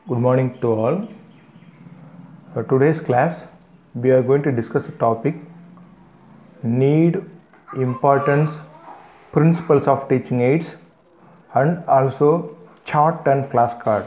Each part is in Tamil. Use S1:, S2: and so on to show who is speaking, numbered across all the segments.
S1: Good morning to all. For today's class, we are going to discuss the topic need, importance, principles of teaching aids, and also chart and flashcards.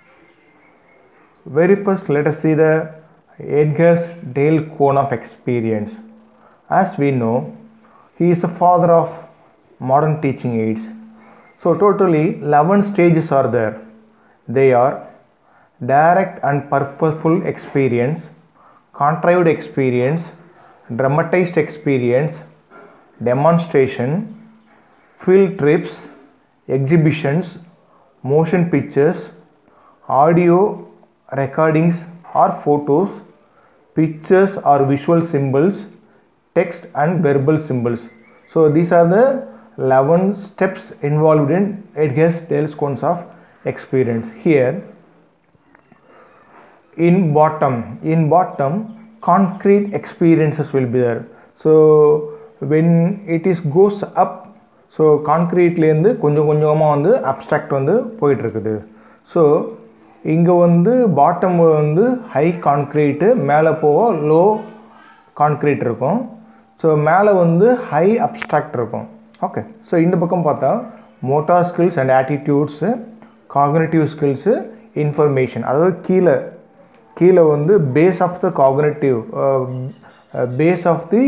S1: Very first, let us see the Edgar's Dale cone of experience. As we know, he is the father of modern teaching aids. So, totally 11 stages are there. They are direct and purposeful experience, contrived experience, dramatized experience, demonstration, field trips, exhibitions, motion pictures, audio recordings or photos, pictures or visual symbols, text and verbal symbols. So these are the 11 steps involved in Edgar's Dale's cones of experience. Here in bottom, in bottom concrete experiences will be there. So when it is goes up so கான்க்ரீட்லேருந்து கொஞ்சம் கொஞ்சமாக வந்து அப்ட்ராக்ட் வந்து போயிட்டுருக்குது ஸோ இங்கே வந்து பாட்டம் வந்து ஹை கான்க்ரீட்டு மேலே போக லோ கான்க்ரீட் இருக்கும் ஸோ மேலே வந்து ஹை அப்ட்ராக்ட் இருக்கும் ஓகே ஸோ இந்த பக்கம் பார்த்தா motor skills and attitudes cognitive skills information அதாவது கீழே கீழே வந்து base of the cognitive base of the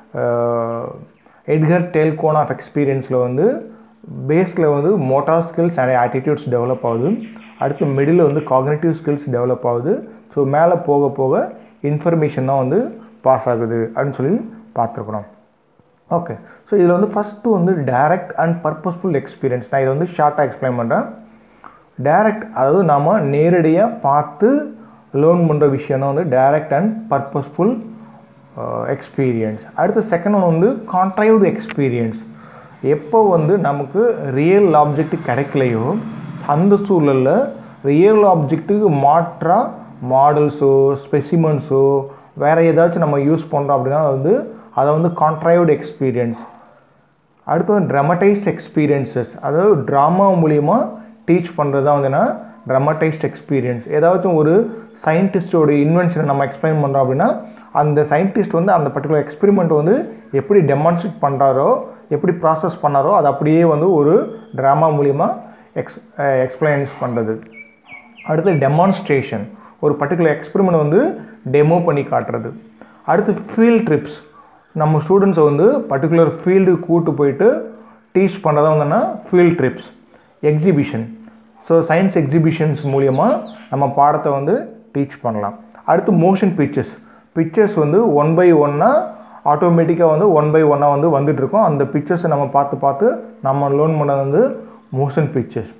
S1: Edgar Dale cone of எக்ஸ்பீரியன்ஸில் வந்து பேஸில் வந்து motor skills and attitudes develop ஆகுது அடுத்து மிடில் வந்து காக்னேட்டிவ் ஸ்கில்ஸ் டெவலப் ஆகுது ஸோ மேலே போக போக இன்ஃபர்மேஷன் தான் வந்து பாஸ் ஆகுது அப்படின்னு சொல்லி பார்த்துருக்குறோம் ஓகே ஸோ இதில் வந்து ஃபஸ்ட்டு வந்து டைரக்ட் அண்ட் பர்பஸ்ஃபுல் எக்ஸ்பீரியன்ஸ் நான் இதை வந்து ஷார்ட்டாக எக்ஸ்பிளைன் பண்ணுறேன் டைரக்ட் அதாவது நாம் நேரடியாக பார்த்து லேர்ன் பண்ணுற விஷயம் தான் வந்து டைரக்ட் அண்ட் பர்பஸ்ஃபுல் எக்ஸ்பீரியன்ஸ் அடுத்த செகண்ட் ஒன் வந்து கான்ட்ரைவ்டு எக்ஸ்பீரியன்ஸ் எப்போ வந்து நமக்கு ரியல் ஆப்ஜெக்ட் கிடைக்கலையோ அந்த சூழலில் ரியல் ஆப்ஜெக்ட்டுக்கு மாற்றாக மாடல்ஸோ ஸ்பெசிமன்ஸோ வேறு ஏதாச்சும் நம்ம யூஸ் பண்ணுறோம் அப்படின்னா வந்து அதை வந்து கான்ட்ரைவ்டு எக்ஸ்பீரியன்ஸ் அடுத்து வந்து ட்ரமடைஸ்ட் எக்ஸ்பீரியன்சஸ் அதாவது ட்ராமா மூலிமா டீச் பண்ணுறது தான் வந்துன்னா ட்ரமடைஸ்ட் எக்ஸ்பீரியன்ஸ் ஏதாச்சும் ஒரு சயின்டிஸ்டோட இன்வென்ஷனை நம்ம எக்ஸ்பிளைன் பண்ணுறோம் அப்படின்னா அந்த சயின்டிஸ்ட் வந்து அந்த பர்டிகுலர் எக்ஸ்பெரிமெண்ட் வந்து எப்படி டெமான்ஸ்ட்ரேட் பண்ணுறாரோ எப்படி ப்ராசஸ் பண்ணாரோ அது அப்படியே வந்து ஒரு ட்ராமா மூலிமா எக்ஸ் எக்ஸ்பிளைன்ஸ் பண்ணுறது அடுத்து டெமான்ஸ்ட்ரேஷன் ஒரு பர்டிகுலர் எக்ஸ்பெரிமெண்ட் வந்து டெமோ பண்ணி காட்டுறது அடுத்து ஃபீல்ட் ட்ரிப்ஸ் நம்ம ஸ்டூடெண்ட்ஸை வந்து பர்டிகுலர் ஃபீல்டு கூட்டு போயிட்டு டீச் பண்ணுறதா வந்தோன்னா field trips exhibition so science exhibitions மூலியமாக நம்ம பாடத்தை வந்து டீச் பண்ணலாம் அடுத்து மோஷன் பிக்சர்ஸ் பிக்சர்ஸ் வந்து ஒன் பை ஒன்னாக ஆட்டோமேட்டிக்காக வந்து ஒன் பை ஒன்னாக வந்து வந்துட்டுருக்கோம் அந்த பிக்சர்ஸை நம்ம பார்த்து பார்த்து நம்ம லோன் பண்ணது வந்து motion pictures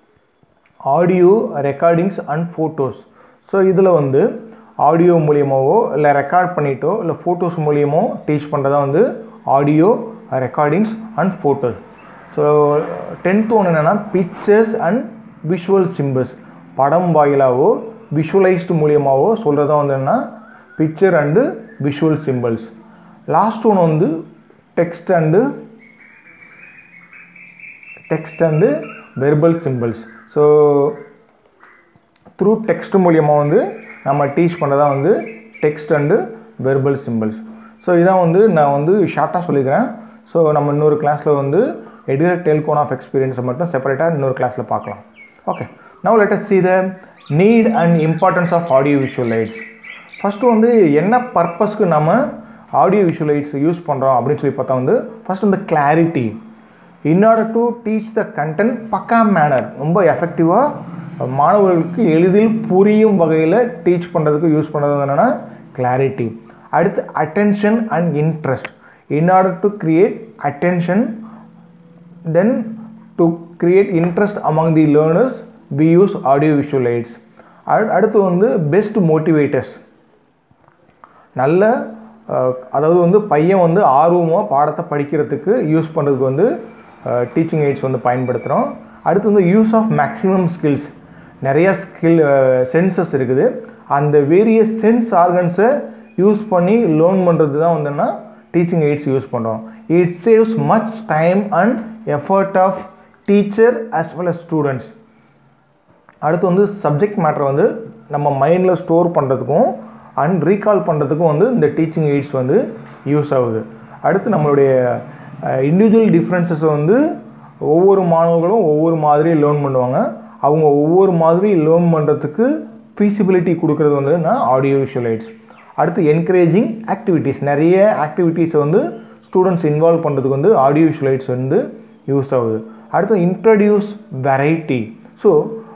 S1: audio recordings and photos so இதில் வந்து ஆடியோ மூலியமாவோ இல்லை ரெக்கார்ட் பண்ணிட்டோ இல்லை ஃபோட்டோஸ் மூலியமோ டீச் பண்ணுறதா வந்து audio recordings and photos so tenth ஒன்று என்னென்னா பிக்சர்ஸ் அண்ட் விஷுவல் சிம்பிள்ஸ் படம் வாயிலாவோ விஷுவலைஸ்டு மூலியமாகவோ சொல்கிறதா வந்து என்னென்னா picture and visual symbols last ஒன்று வந்து text and text and verbal symbols so through text மூலியமாக வந்து நம்ம டீச் பண்ணுறதா வந்து text and verbal symbols so இதான் வந்து நான் வந்து ஷார்ட்டாக சொல்லிக்கிறேன் ஸோ நம்ம இன்னொரு கிளாஸில் வந்து எடிகர் டெல்கோன் ஆஃப் எக்ஸ்பீரியன்ஸை மட்டும் செப்பரேட்டாக இன்னொரு கிளாஸில் பார்க்கலாம் okay now let us see the need and importance of audio visual lights first வந்து என்ன பர்பஸ்க்கு நம்ம ஆடியோ விஷுவல் லைட்ஸ் யூஸ் பண்ணுறோம் அப்படின்னு சொல்லி பார்த்தா வந்து ஃபஸ்ட் வந்து clarity in order to teach the content பக்கா மேனர் ரொம்ப எஃபெக்டிவாக மாணவர்களுக்கு எளிதில் புரியும் வகையில் டீச் பண்ணுறதுக்கு யூஸ் பண்ணுறது என்னென்னா கிளாரிட்டி அடுத்து attention and interest in order to create attention then to create interest among the learners we use audio visual aids அடுத்து வந்து பெஸ்ட் மோட்டிவேட்டர்ஸ் நல்ல அதாவது வந்து பையன் வந்து ஆர்வமாக பாடத்தை படிக்கிறதுக்கு யூஸ் பண்ணுறதுக்கு வந்து டீச்சிங் எய்ட்ஸ் வந்து பயன்படுத்துகிறோம் அடுத்து வந்து யூஸ் ஆஃப் மேக்ஸிமம் ஸ்கில்ஸ் நிறையா ஸ்கில் சென்சஸ் இருக்குது அந்த வேரியஸ் சென்ஸ் ஆர்கன்ஸை யூஸ் பண்ணி லேர்ன் பண்ணுறது தான் வந்துன்னா டீச்சிங் எய்ட்ஸ் யூஸ் பண்ணுறோம் it saves much time and effort of teacher as well as students அடுத்து வந்து சப்ஜெக்ட் மேட்டர் வந்து நம்ம மைண்டில் ஸ்டோர் பண்ணுறதுக்கும் அண்ட் ரீகால் பண்ணுறதுக்கும் வந்து இந்த டீச்சிங் எய்ட்ஸ் வந்து யூஸ் ஆகுது அடுத்து நம்மளுடைய இண்டிவிஜுவல் டிஃப்ரென்சஸை வந்து ஒவ்வொரு மாணவர்களும் ஒவ்வொரு மாதிரி லேர்ன் பண்ணுவாங்க அவங்க ஒவ்வொரு மாதிரி லேர்ன் பண்ணுறதுக்கு ஃபீசிபிலிட்டி கொடுக்குறது வந்து ஆடியோ விஷுவல் எய்ட்ஸ் அடுத்து என்கரேஜிங் ஆக்டிவிட்டீஸ் நிறைய ஆக்டிவிட்டீஸை வந்து ஸ்டூடெண்ட்ஸ் இன்வால்வ் பண்ணுறதுக்கு வந்து ஆடியோ விஷுவல் எய்ட்ஸ் வந்து யூஸ் ஆகுது அடுத்து இன்ட்ரடியூஸ் வெரைட்டி ஸோ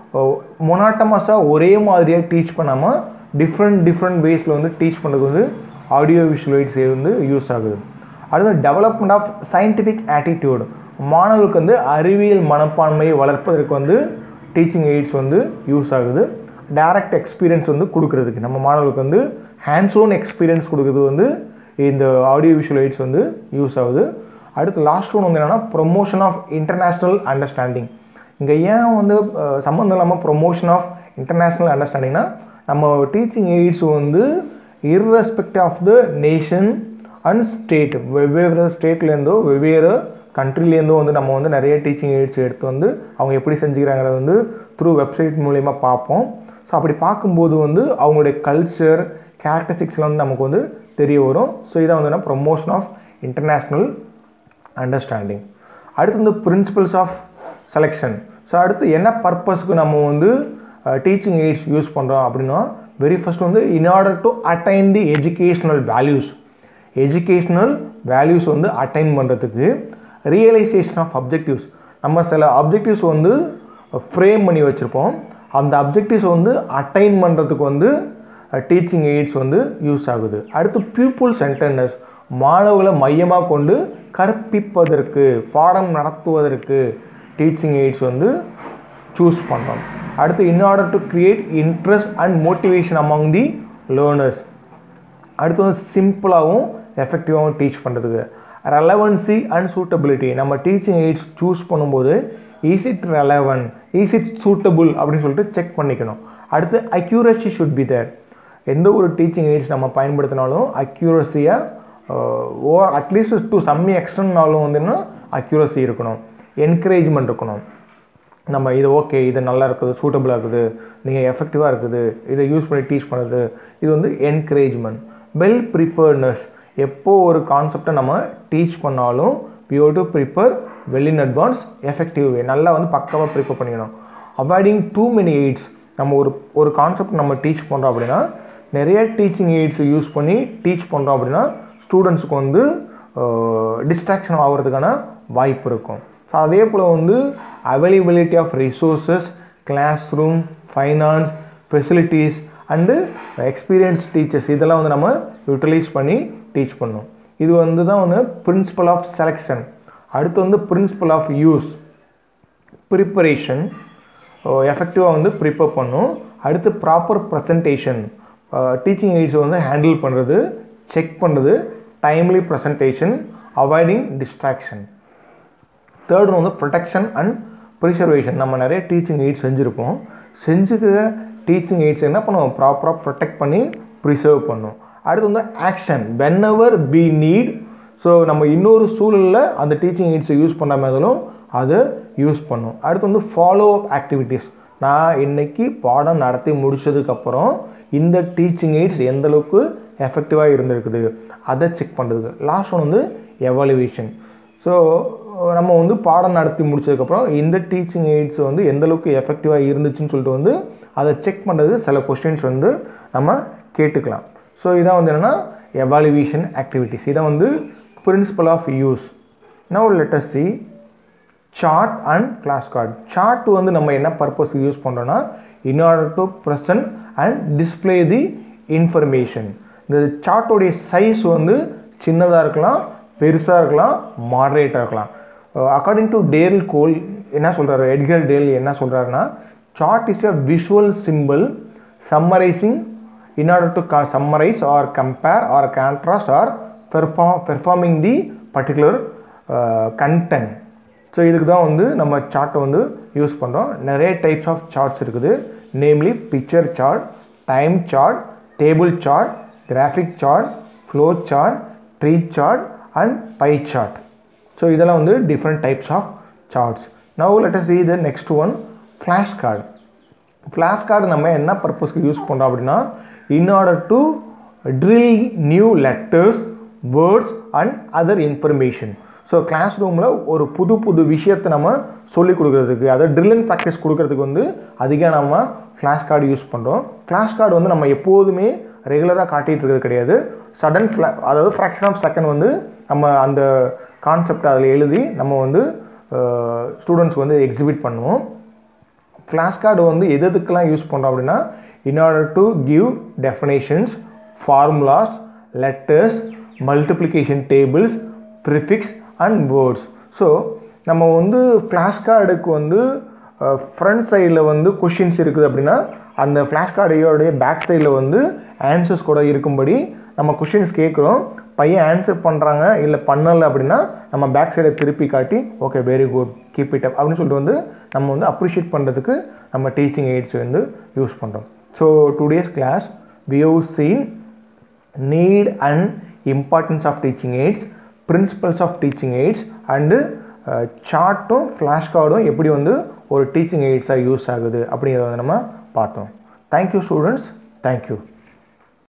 S1: மொனாட்டமஸாக ஒரே மாதிரியாக டீச் பண்ணாமல் டிஃப்ரெண்ட் டிஃப்ரெண்ட் வேஸில் வந்து டீச் பண்ணுறது வந்து ஆடியோ விஷுவல் எய்ட்ஸ் வந்து யூஸ் ஆகுது அடுத்து டெவலப்மெண்ட் ஆஃப் சயின்டிஃபிக் ஆட்டிடியூட் மாணவர்களுக்கு வந்து அறிவியல் மனப்பான்மையை வளர்ப்பதற்கு வந்து டீச்சிங் எய்ட்ஸ் வந்து யூஸ் ஆகுது டைரக்ட் எக்ஸ்பீரியன்ஸ் வந்து கொடுக்குறதுக்கு நம்ம மாணவர்களுக்கு வந்து ஹேண்ட்ஸ் ஓன் எக்ஸ்பீரியன்ஸ் கொடுக்குறது வந்து இந்த ஆடியோ விஷுவல் எய்ட்ஸ் வந்து யூஸ் ஆகுது அடுத்து லாஸ்ட் ஒன் வந்து என்னென்னா ப்ரொமோஷன் ஆஃப் இன்டர்நேஷ்னல் அண்டர்ஸ்டாண்டிங் இங்கே ஏன் வந்து சம்மந்தம் இல்லாமல் ப்ரொமோஷன் ஆஃப் இன்டர்நேஷ்னல் அண்டர்ஸ்டாண்டிங்னா நம்ம டீச்சிங் எய்ட்ஸ் வந்து irrespective of the nation and state வெவ்வேறு ஸ்டேட்லேருந்தோ வெவ்வேறு கண்ட்ரிலேருந்தோ வந்து நம்ம வந்து நிறைய டீச்சிங் எய்ட்ஸ் எடுத்து வந்து அவங்க எப்படி செஞ்சுக்கிறாங்கிறத வந்து த்ரூ வெப்சைட் மூலயமா பார்ப்போம் ஸோ அப்படி பார்க்கும்போது வந்து அவங்களுடைய கல்ச்சர் கேரக்டரிஸ்டிக்ஸ்லாம் வந்து நமக்கு வந்து தெரிய வரும் ஸோ இதான் வந்து ப்ரொமோஷன் ஆஃப் இன்டர்நேஷ்னல் அண்டர்ஸ்டாண்டிங் அடுத்து வந்து பிரின்சிபல்ஸ் ஆஃப் செலெக்ஷன் ஸோ அடுத்து என்ன பர்பஸ்க்கு நம்ம வந்து டீச்சிங் எய்ட்ஸ் யூஸ் பண்ணுறோம் அப்படின்னா வெரி ஃபஸ்ட் வந்து in order to attain the educational values educational values வந்து அட்டைன் பண்ணுறதுக்கு ரியலைசேஷன் ஆஃப் அப்ஜெக்டிவ்ஸ் நம்ம சில அப்ஜெக்டிவ்ஸ் வந்து ஃப்ரேம் பண்ணி வச்சுருப்போம் அந்த அப்ஜெக்டிவ்ஸ் வந்து அட்டைன் பண்ணுறதுக்கு வந்து டீச்சிங் எய்ட்ஸ் வந்து யூஸ் ஆகுது அடுத்து பியூப்புள் சென்டர்னஸ் மாணவர்களை மையமாக கொண்டு கற்பிப்பதற்கு பாடம் நடத்துவதற்கு டீச்சிங் எய்ட்ஸ் வந்து சூஸ் பண்ணுறோம் அடுத்து in order to create interest and motivation among the learners அடுத்து வந்து சிம்பிளாகவும் எஃபெக்டிவாகவும் டீச் பண்ணுறதுக்கு ரெலவன்சி அண்ட் சூட்டபிலிட்டி நம்ம டீச்சிங் எய்ட்ஸ் சூஸ் பண்ணும்போது is it relevant is it suitable அப்படின்னு சொல்லிட்டு செக் பண்ணிக்கணும் அடுத்து அக்யூரசி ஷுட் பி தேர் எந்த ஒரு டீச்சிங் எய்ட்ஸ் நம்ம பயன்படுத்தினாலும் அக்யூரஸியாக ஓர் அட்லீஸ்ட் டு சம்மி எக்ஸ்டன்னாலும் வந்து என்ன அக்யூரஸி இருக்கணும் என்கரேஜ்மெண்ட் இருக்கணும் நம்ம இது ஓகே இது நல்லா இருக்குது சூட்டபுளாக இருக்குது நீங்கள் எஃபெக்டிவாக இருக்குது இதை யூஸ் பண்ணி டீச் பண்ணுறது இது வந்து என்கரேஜ்மெண்ட் வெல் ப்ரிப்பேர்னஸ் எப்போ ஒரு கான்செப்டை நம்ம டீச் பண்ணாலும் few to prepare well in advance effective way நல்லா வந்து பக்காவாக ப்ரிப்பேர் பண்ணிக்கணும் அவாய்டிங் டூ மெனி எய்ட்ஸ் நம்ம ஒரு ஒரு கான்செப்ட் நம்ம டீச் பண்ணுறோம் அப்படின்னா நிறைய டீச்சிங் எய்ட்ஸ் யூஸ் பண்ணி டீச் பண்ணுறோம் அப்படின்னா ஸ்டூடெண்ட்ஸுக்கு வந்து டிஸ்ட்ராக்ஷன் ஆகிறதுக்கான வாய்ப்பு இருக்கும் ஸோ அதே போல் வந்து availability of resources classroom finance facilities and experience teachers இதெல்லாம் வந்து நம்ம யூட்டிலைஸ் பண்ணி டீச் பண்ணணும் இது வந்து தான் வந்து பிரின்சிபல் ஆஃப் செலெக்ஷன் அடுத்து வந்து பிரின்சிபல் ஆஃப் யூஸ் ப்ரிப்பரேஷன் எஃபெக்டிவாக வந்து ப்ரிப்பேர் பண்ணும் அடுத்து ப்ராப்பர் ப்ரெசன்டேஷன் டீச்சிங் எய்ட்ஸை வந்து ஹேண்டில் பண்ணுறது செக் பண்ணுறது timely presentation avoiding distraction third வந்து ப்ரொடெக்ஷன் அண்ட் ப்ரிசர்வேஷன் நம்ம நிறைய டீச்சிங் எய்ட்ஸ் செஞ்சுருப்போம் செஞ்சுக்கிற டீச்சிங் எய்ட்ஸ் என்ன பண்ணுவோம் ப்ராப்பராக ப்ரொடெக்ட் பண்ணி ப்ரிசர்வ் பண்ணும் அடுத்து வந்து action whenever be need so நம்ம இன்னொரு சூழலில் அந்த டீச்சிங் எய்ட்ஸை யூஸ் பண்ண மாதிரிலும் அதை யூஸ் பண்ணும் அடுத்து வந்து ஃபாலோ அப் ஆக்டிவிட்டீஸ் நான் இன்னைக்கு பாடம் நடத்தி முடிச்சதுக்கப்புறம் இந்த டீச்சிங் எய்ட்ஸ் எந்த அளவுக்கு எஃபெக்டிவாக இருந்திருக்குது அதை செக் பண்ணுறதுக்கு லாஸ்ட் ஒன் வந்து எவாலுவேஷன் ஸோ நம்ம வந்து பாடம் நடத்தி முடிச்சதுக்கப்புறம் இந்த டீச்சிங் எய்ட்ஸ் வந்து எந்த அளவுக்கு எஃபெக்டிவாக இருந்துச்சுன்னு சொல்லிட்டு வந்து அதை செக் பண்ணுறது சில கொஸ்டின்ஸ் வந்து நம்ம கேட்டுக்கலாம் ஸோ இதான் வந்து என்னென்னா எவாலுவேஷன் ஆக்டிவிட்டிஸ் இதை வந்து principle of use now let's see chart and class card chart வந்து நம்ம என்ன பர்பஸ் யூஸ் பண்ணுறோன்னா in order to present and display the information இந்த சார்ட்டோடைய சைஸ் வந்து சின்னதாக இருக்கலாம் பெருசாக இருக்கலாம் மாடரேட்டாக இருக்கலாம் அக்கார்டிங் டு டேல் கோல் என்ன சொல்கிறாரு எட்கர் டேல் என்ன சொல்கிறாருன்னா chart is a visual simple summarising in order to summarise or compare or contrast or perform performing the particular content so இதுக்கு தான் வந்து நம்ம சார்ட்டை வந்து யூஸ் பண்ணுறோம் நிறைய டைப்ஸ் ஆஃப் சார்ட்ஸ் இருக்குது namely picture chart time chart table chart graphic chart flow chart tree chart and pie chart so இதெல்லாம் வந்து different types of charts now let us see the next one flash card flash card நம்ம என்ன பர்பஸ்க்கு யூஸ் பண்ணுறோம் அப்படின்னா in order to drill new letters words and other information so கிளாஸ் ரூமில் ஒரு புது புது விஷயத்தை நம்ம சொல்லிக் கொடுக்குறதுக்கு அதாவது ட்ரில் அண்ட் ப்ராக்டிஸ் கொடுக்கறதுக்கு வந்து அதிகம் நம்ம ஃப்ளாஷ் கார்டு யூஸ் பண்ணுறோம் ஃப்ளாஷ் கார்டு வந்து நம்ம எப்போதுமே ரெகுலராக காட்டிகிட்டு இருக்கிறது கிடையாது சடன் ஃப்ளா அதாவது ஃப்ராக்ஷன் ஆஃப் செகண்ட் வந்து நம்ம அந்த கான்செப்ட் அதில் எழுதி நம்ம வந்து ஸ்டூடெண்ட்ஸ் வந்து எக்ஸிபிட் பண்ணுவோம் ஃப்ளாஷ் கார்டு வந்து எது எதுக்கெல்லாம் யூஸ் பண்ணுறோம் அப்படின்னா in order to give definitions formulas letters multiplication tables prefix and words so நம்ம வந்து ஃப்ளாஷ் கார்டுக்கு வந்து ஃப்ரண்ட் சைடில் வந்து கொஷின்ஸ் இருக்குது அப்படின்னா அந்த ஃப்ளாஷ் கார்டையோடைய பேக் சைடில் வந்து ஆன்சர்ஸ் கூட இருக்கும்படி நம்ம கொஷின்ஸ் கேட்குறோம் பையன் ஆன்சர் பண்ணுறாங்க இல்லை பண்ணலை அப்படின்னா நம்ம பேக் சைடை திருப்பி காட்டி okay very good keep it up அப்படின்னு சொல்லிட்டு வந்து நம்ம வந்து அப்ரிஷியேட் பண்ணுறதுக்கு நம்ம டீச்சிங் எய்ட்ஸ் வந்து யூஸ் பண்ணுறோம் so today's class we have seen need and importance of teaching aids principles of teaching aids and சார்ட்டும் ஃப்ளாஷ் கார்டும் எப்படி வந்து ஒரு டீச்சிங் எய்ட்ஸாக யூஸ் ஆகுது அப்படிங்கிறத வந்து நம்ம பார்த்தோம் தேங்க்யூ ஸ்டூடெண்ட்ஸ் தேங்க்யூ